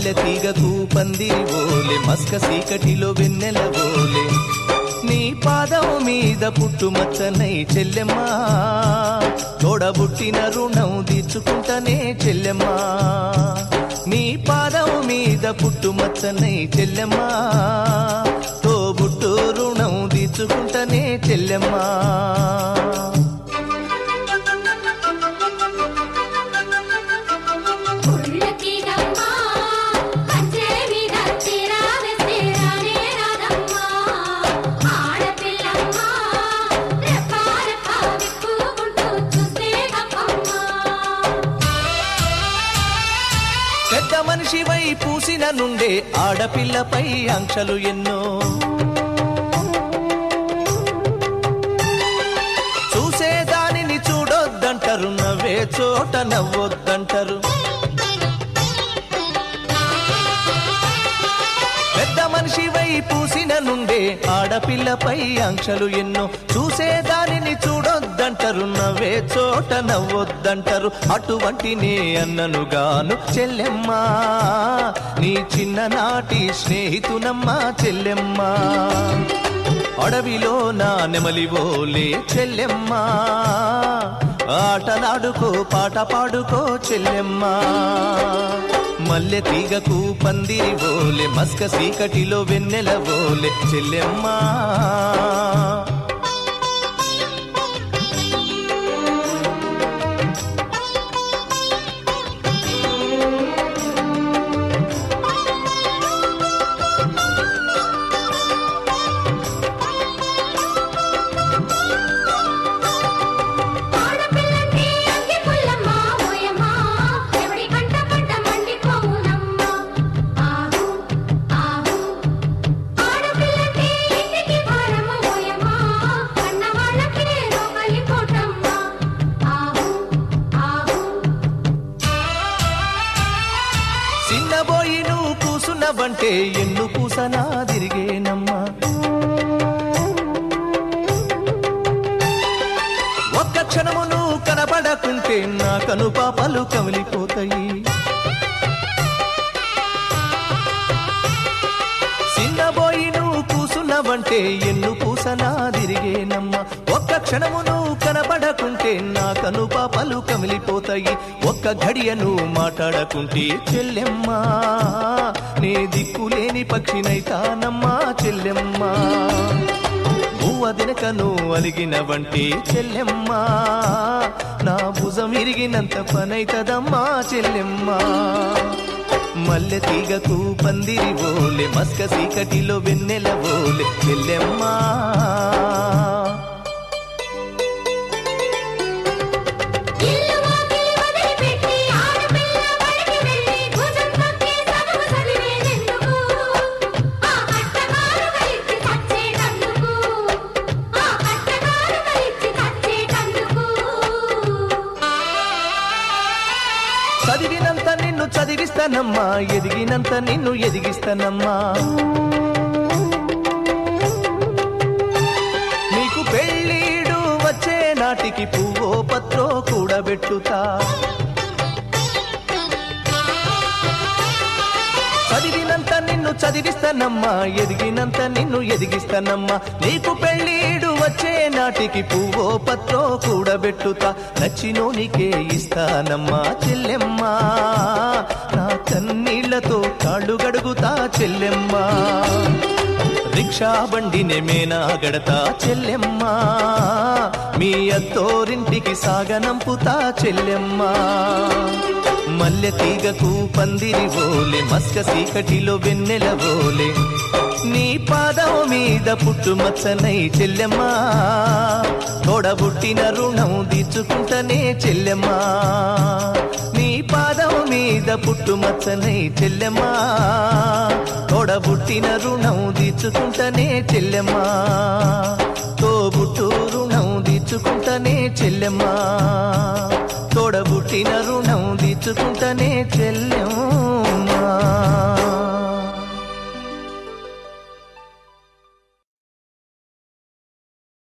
మల్లె తీగకు పందిరి ఓలే మస్క సీకటిలో వెన్నెల ఓలే నీ పాదం మీద పుట్టుమచ్చనై చెల్లెమ్మా తోడబుట్టిన రుణం తీర్చుకుంటనే చెల్లెమ్మా నీ పాదం మీద పుట్టుమచ్చనై చెల్లెమ్మా తోబుట్టు రుణం తీర్చుకుంటనే చెల్లెమ్మా పుల్లకిగమ్మ కంచె మీద చిరావెస్తే రానే రాదమ్మ ఆడపిల్లమ్మ రెప్ప రెప్ప విప్పుకుంటూ చూస్తే గప్పమ్మ పెద్ద మనిషివై పూసిన నుండే ఆడపిల్లపై ఆంక్షలు ఎన్నో చూసే దానిని చూడొద్దంటారు నవ్వే చోట నవ్వొద్దంటారు పెద్ద మనిషివై పూసిన నుండే ఆడపిల్లపై ఆంక్షలు ఎన్నో చూసే దానిని చూడొద్దంటారు నవ్వే చోట నవ్వొద్దంటారు అటువంటి నే అన్ననుగాను చెల్లెమ్మా నీ చిన్ననాటి స్నేహితునమ్మా చెల్లెమ్మా అడవిలో నా నెమలివోలే చెల్లెమ్మా ఆటలాడుకో పాట పాడుకో చెల్లెమ్మా మల్లె తీగకు పందిరి ఓలే మస్క సీకటిలో వెన్నెల ఓలే చెల్లెమ్మా ఆడపిల్లంటే అంగి పుల్లమ్మ ఓయమ్మ ఎవడి కంట పడ్డ మండిపోవునమ్మ ఆహు ఆహు ఆడపిల్లంటే ఇంటికి భారము ఓయమ్మ కన్న వాళ్ళకి రోగలి కోటమ్మ ఆహు ఆహు చిన్నబోయి నువ్వు కూసున్నవంటే ఎన్ను పూసనా తిరిగేనమ్మా ఒక్క క్షణము నువ్వు కనబడకుంటే నా కను పాపలు కమిలిపోతాయి చిన్నబోయి నువ్వు కూసున్నవంటే ఎన్ను పూసనా తిరిగేనమ్మా ఒక్క క్షణము నువ్వు కనబడకుంటే నా కను పాపలు కమిలిపోతాయి ఒక్క గడియ నువ్వు మాట్లాడకుంటే చెల్లెమ్మా నే దిక్కులేని పక్షినైతానమ్మా చెల్లెమ్మా భూవ దినకను అలిగిన వంటి చెల్లెమ్మా నా భుజం ఇరిగినంత పనైతదమ్మా చెల్లెమ్మా మల్లె తీగకు పందిరి ఓలే మస్క సీకటిలో వెన్నెల ఓలే చెల్లెమ్మా ఇల్లు వాకిలి వదిలిపెట్టి ఆడపిల్ల బడికి వెళ్ళి భుజం తొక్కి చదువు చదివేదెందుకు ఆ కట్టకారు కలిసి చచ్చేటందుకు ఆ కట్టకారు కలిసి చచ్చేటందుకు చదివినంత నిన్ను చదివిస్తానమ్మా ఎదిగినంత నిన్ను ఎదిగిస్తానమ్మా నీకు పెళ్ళీడు వచ్చే నాటికి పువ్వో పత్రో కూడబెట్టుతా చదివినంత నిన్ను చదివిస్తానమ్మా ఎదిగినంత నిన్ను ఎదిగిస్తానమ్మా నీకు పెళ్ళీడు వచ్చే నాటికి పువ్వో పత్రో కూడబెట్టుతా నచ్చినోనికే ఇస్తానమ్మా చెల్లెమ్మా నా కన్నీళ్లతో కాళ్ళు గడుగుతా చెల్లెమ్మా రిక్షా బండినే మేనా గడతా చెల్లెమ్మా మీ అత్తోరింటికి సాగనంపుతా చెల్లెమ్మా మల్లె తీగకు పందిరి ఓలే మస్క సీకటిలో వెన్నెల ఓలే నీ పాదం మీద పుట్టుమచ్చనై చెల్లెమ్మా తోడబుట్టిన రుణం తీర్చుకుంటనే చెల్లెమ్మా నీ పాదం మీద పుట్టుమచ్చనై చెల్లెమ్మా తోడబుట్టిన రుణం తీర్చుకుంటనే చెల్లెమ్మా తోబుట్టు రుణం తీర్చుకుంటనే చెల్లెమ్మా తోడబుట్టిన రుణం తీర్చుకుంటనే చెల్లెమ్మా